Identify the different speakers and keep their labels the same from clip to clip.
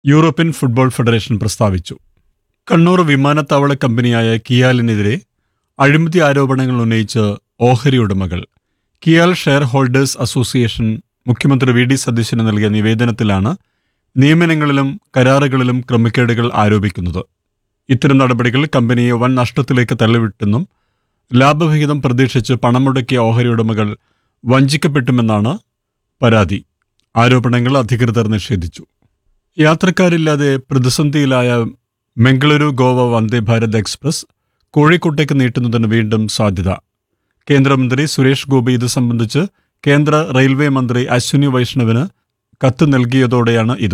Speaker 1: European football federation പ്രസ്താവിച്ചു കണ്ണൂർ വിമാനത്താവള കമ്പനിയായ കിയാലിനെതിരെ അഴിമതി ആരോപണങ്ങൾ ഉന്നയിച്ച് ഓഹരി ഉടമകൾ കിയാൽ ഷെയർ ഹോൾഡേഴ്സ് അസോസിയേഷൻ മുഖ്യമന്ത്രി വി ഡി സതീശന് നൽകിയ നിവേദനത്തിലാണ് നിയമനങ്ങളിലും കരാറുകളിലും ക്രമക്കേടുകൾ ആരോപിക്കുന്നത് ഇത്തരം നടപടികൾ കമ്പനിയെ വൻ നഷ്ടത്തിലേക്ക് തള്ളിവിട്ടെന്നും ലാഭവിഹിതം പ്രതീക്ഷിച്ച് പണം മുടക്കിയ ഓഹരി ഉടമകൾ വഞ്ചിക്കപ്പെട്ടുമെന്നാണ് പരാതി ആരോപണങ്ങൾ അധികൃതർ നിഷേധിച്ചു യാത്രക്കാരില്ലാതെ പ്രതിസന്ധിയിലായ മംഗളൂരു ഗോവ വന്ദേ ഭാരത് എക്സ്പ്രസ് കോഴിക്കോട്ടേക്ക് നീട്ടുന്നതിന് വീണ്ടും സാധ്യത കേന്ദ്രമന്ത്രി സുരേഷ് ഗോപി ഇത് സംബന്ധിച്ച് കേന്ദ്ര റെയിൽവേ മന്ത്രി അശ്വിനി വൈഷ്ണവിന് കത്ത് നൽകിയതോടെയാണ് ഇത്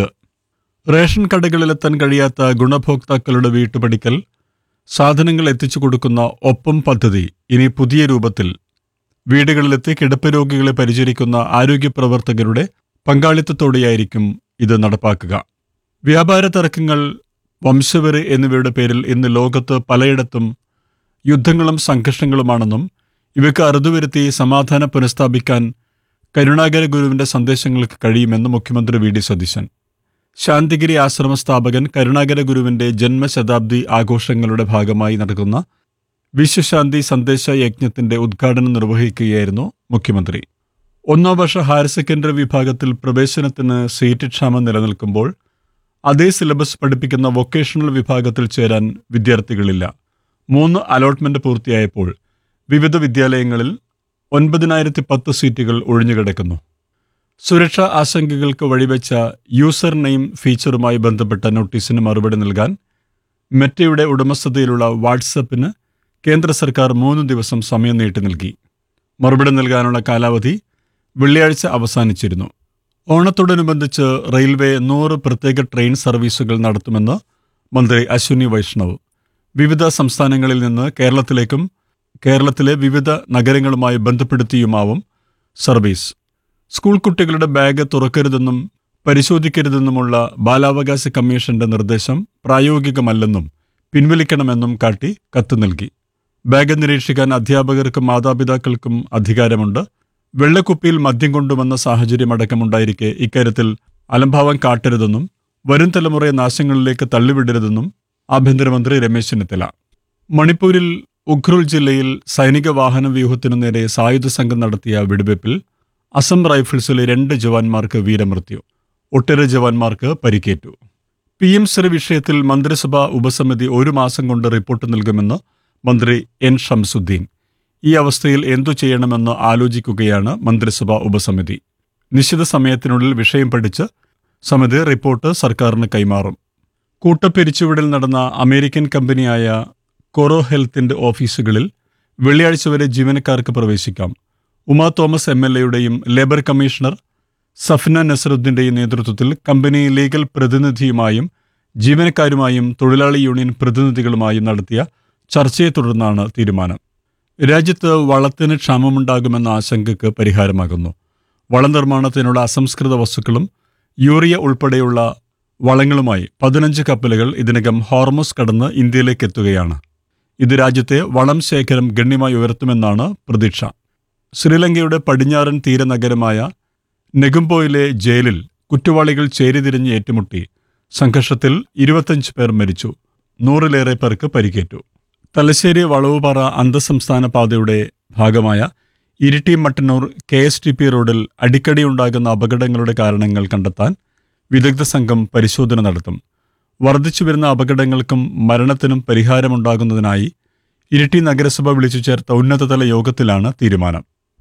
Speaker 1: റേഷൻ കടകളിലെത്താൻ കഴിയാത്ത ഗുണഭോക്താക്കളുടെ വീട്ടുപടിക്കൽ സാധനങ്ങൾ എത്തിച്ചു കൊടുക്കുന്ന ഒപ്പം പദ്ധതി ഇനി പുതിയ രൂപത്തിൽ വീടുകളിലെത്തി കിടപ്പ് രോഗികളെ പരിചരിക്കുന്ന ആരോഗ്യ പ്രവർത്തകരുടെ പങ്കാളിത്തത്തോടെയായിരിക്കും ഇത് നടപ്പാക്കുക വ്യാപാര തർക്കങ്ങൾ വംശവെറി എന്നിവയുടെ പേരിൽ ഇന്ന് ലോകത്ത് പലയിടത്തും യുദ്ധങ്ങളും സംഘർഷങ്ങളുമാണെന്നും ഇവയ്ക്ക് അറുതുവരുത്തി സമാധാനം പുനഃസ്ഥാപിക്കാൻ കരുണാകര ഗുരുവിന്റെ സന്ദേശങ്ങൾക്ക് കഴിയുമെന്ന് മുഖ്യമന്ത്രി വി ഡി സതീശൻ ശാന്തിഗിരി ആശ്രമ സ്ഥാപകൻ കരുണാകര ഗുരുവിന്റെ ജന്മശതാബ്ദി ആഘോഷങ്ങളുടെ ഭാഗമായി നടക്കുന്ന വിശ്വശാന്തി സന്ദേശ യജ്ഞത്തിന്റെ ഉദ്ഘാടനം നിർവഹിക്കുകയായിരുന്നു മുഖ്യമന്ത്രി ഒന്നാം വർഷ ഹയർ സെക്കൻഡറി വിഭാഗത്തിൽ പ്രവേശനത്തിന് സീറ്റ് ക്ഷാമം നിലനിൽക്കുമ്പോൾ അതേ സിലബസ് പഠിപ്പിക്കുന്ന വൊക്കേഷണൽ വിഭാഗത്തിൽ ചേരാൻ വിദ്യാർത്ഥികളില്ല മൂന്ന് അലോട്ട്മെന്റ് പൂർത്തിയായപ്പോൾ വിവിധ വിദ്യാലയങ്ങളിൽ ഒൻപതിനായിരത്തി പത്ത് സീറ്റുകൾ ഒഴിഞ്ഞുകിടക്കുന്നു സുരക്ഷാ ആശങ്കകൾക്ക് വഴിവെച്ച യൂസർ നെയിം ഫീച്ചറുമായി ബന്ധപ്പെട്ട നോട്ടീസിന് മറുപടി നൽകാൻ മെറ്റയുടെ ഉടമസ്ഥതയിലുള്ള വാട്സപ്പിന് കേന്ദ്ര സർക്കാർ മൂന്ന് ദിവസം സമയം നീട്ടി നൽകി മറുപടി നൽകാനുള്ള കാലാവധി വെള്ളിയാഴ്ച അവസാനിച്ചിരുന്നു ഓണത്തോടനുബന്ധിച്ച് റെയിൽവേ നൂറ് പ്രത്യേക ട്രെയിൻ സർവീസുകൾ നടത്തുമെന്ന് മന്ത്രി അശ്വിനി വൈഷ്ണവ് വിവിധ സംസ്ഥാനങ്ങളിൽ നിന്ന് കേരളത്തിലേക്കും കേരളത്തിലെ വിവിധ നഗരങ്ങളുമായി ബന്ധപ്പെടുത്തിയുമാവും സർവീസ് സ്കൂൾ കുട്ടികളുടെ ബാഗ് തുറക്കരുതെന്നും പരിശോധിക്കരുതെന്നുമുള്ള ബാലാവകാശ കമ്മീഷന്റെ നിർദ്ദേശം പ്രായോഗികമല്ലെന്നും പിൻവലിക്കണമെന്നും കാട്ടി കത്ത് നൽകി ബാഗ് നിരീക്ഷിക്കാൻ അധ്യാപകർക്കും മാതാപിതാക്കൾക്കും അധികാരമുണ്ട് വെള്ളക്കുപ്പിയിൽ മദ്യം കൊണ്ടുവന്ന സാഹചര്യമടക്കമുണ്ടായിരിക്കെ ഇക്കാര്യത്തിൽ അലംഭാവം കാട്ടരുതെന്നും വരും തലമുറയെ നാശങ്ങളിലേക്ക് തള്ളിവിടരുതെന്നും ആഭ്യന്തരമന്ത്രി രമേശ് ചെന്നിത്തല മണിപ്പൂരിൽ ഉഖ്രുൽ ജില്ലയിൽ സൈനിക വാഹന വ്യൂഹത്തിനു നേരെ സായുധ സംഘം നടത്തിയ വെടിവയ്പിൽ അസം റൈഫിൾസിലെ രണ്ട് ജവാന്മാർക്ക് വീരമൃത്യു ഒട്ടേറെ ജവാന്മാർക്ക് പരിക്കേറ്റു പി എം ശ്രീ വിഷയത്തിൽ മന്ത്രിസഭാ ഉപസമിതി ഒരു മാസം കൊണ്ട് റിപ്പോർട്ട് നൽകുമെന്ന് മന്ത്രി എൻ ഷംസുദ്ദീൻ ഈ അവസ്ഥയിൽ എന്തു ചെയ്യണമെന്ന് ആലോചിക്കുകയാണ് മന്ത്രിസഭാ ഉപസമിതി നിശ്ചിത സമയത്തിനുള്ളിൽ വിഷയം പഠിച്ച് സമിതി റിപ്പോർട്ട് സർക്കാരിന് കൈമാറും കൂട്ടപ്പിരിച്ചുവിടൽ നടന്ന അമേരിക്കൻ കമ്പനിയായ കൊറോ ഹെൽത്തിന്റെ ഓഫീസുകളിൽ വെള്ളിയാഴ്ച വരെ ജീവനക്കാർക്ക് പ്രവേശിക്കാം ഉമാ തോമസ് എം എൽ എയുടെയും ലേബർ കമ്മീഷണർ സഫ്ന നസറുദ്ദീന്റെയും നേതൃത്വത്തിൽ കമ്പനി ലീഗൽ പ്രതിനിധിയുമായും ജീവനക്കാരുമായും തൊഴിലാളി യൂണിയൻ പ്രതിനിധികളുമായും നടത്തിയ ചർച്ചയെ തുടർന്നാണ് തീരുമാനം രാജ്യത്ത് വളത്തിന് ക്ഷാമമുണ്ടാകുമെന്ന ആശങ്കയ്ക്ക് പരിഹാരമാകുന്നു വളനിർമ്മാണത്തിനുള്ള അസംസ്കൃത വസ്തുക്കളും യൂറിയ ഉൾപ്പെടെയുള്ള വളങ്ങളുമായി പതിനഞ്ച് കപ്പലുകൾ ഇതിനകം ഹോർമോസ് കടന്ന് ഇന്ത്യയിലേക്ക് എത്തുകയാണ് ഇത് രാജ്യത്തെ വളം ശേഖരം ഗണ്യമായി ഉയർത്തുമെന്നാണ് പ്രതീക്ഷ ശ്രീലങ്കയുടെ പടിഞ്ഞാറൻ തീരനഗരമായ നെഗുംബോയിലെ ജയിലിൽ കുറ്റവാളികൾ ചേരിതിരിഞ്ഞ് ഏറ്റുമുട്ടി സംഘർഷത്തിൽ ഇരുപത്തഞ്ച് പേർ മരിച്ചു നൂറിലേറെ പേർക്ക് പരിക്കേറ്റു തലശ്ശേരി വളവുപാറ അന്തസംസ്ഥാന പാതയുടെ ഭാഗമായ Iritty Mattannur K S T P റോഡിൽ അടിക്കടി ഉണ്ടാകുന്ന അപകടങ്ങളുടെ കാരണങ്ങൾ കണ്ടെത്താൻ വിദഗ്ധ സംഘം പരിശോധന നടത്തും വർദ്ധിച്ചു വരുന്ന അപകടങ്ങൾക്കും മരണത്തിനും പരിഹാരമുണ്ടാകുന്നതിനായി ഇരിട്ടി നഗരസഭ വിളിച്ചു ചേർത്ത ഉന്നതതല യോഗത്തിലാണ് തീരുമാനം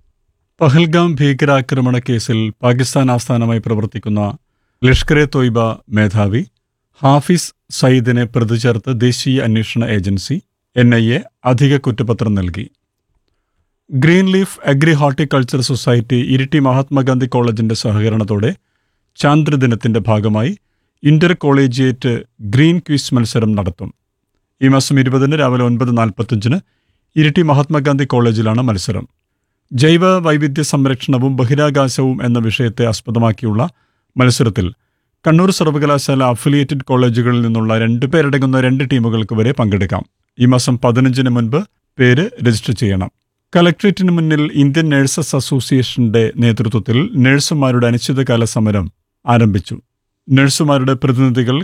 Speaker 1: പഹൽഗാം ഭീകരാക്രമണ കേസിൽ പാകിസ്ഥാൻ ആസ്ഥാനമായി പ്രവർത്തിക്കുന്ന ലഷ്കർ എ തോയ്ബ മേധാവി ഹാഫിസ് സയ്യിദിനെ പ്രതി ചേർത്ത് ദേശീയ അന്വേഷണ ഏജൻസി എൻ ഐ എ അധിക കുറ്റപത്രം നൽകി green leaf agri horticulture society Iritty Mahatma Gandhi കോളേജിന്റെ സഹകരണത്തോടെ ചാന്ദ്രദിനത്തിന്റെ ഭാഗമായി ഇന്റർ കോളേജിയേറ്റ് ഗ്രീൻ ക്വിസ് മത്സരം നടത്തും ഈ മാസം ഇരുപതിന് രാവിലെ ഒൻപത് നാൽപ്പത്തഞ്ചിന് ഇരിട്ടി മഹാത്മാഗാന്ധി കോളേജിലാണ് മത്സരം ജൈവ വൈവിധ്യ സംരക്ഷണവും ബഹിരാകാശവും എന്ന വിഷയത്തെ ആസ്പദമാക്കിയുള്ള മത്സരത്തിൽ കണ്ണൂർ സർവകലാശാല അഫിലിയേറ്റഡ് കോളേജുകളിൽ നിന്നുള്ള രണ്ട് പേരടങ്ങുന്ന രണ്ട് ടീമുകൾക്ക് വരെ പങ്കെടുക്കാം ഈ മാസം പതിനഞ്ചിന് മുൻപ് പേര് രജിസ്റ്റർ ചെയ്യണം കലക്ട്രേറ്റിന് മുന്നിൽ ഇന്ത്യൻ നഴ്സസ് അസോസിയേഷന്റെ നേതൃത്വത്തിൽ നഴ്സുമാരുടെ അനിശ്ചിതകാല സമരം ആരംഭിച്ചു നഴ്സുമാരുടെ പ്രതിനിധികൾ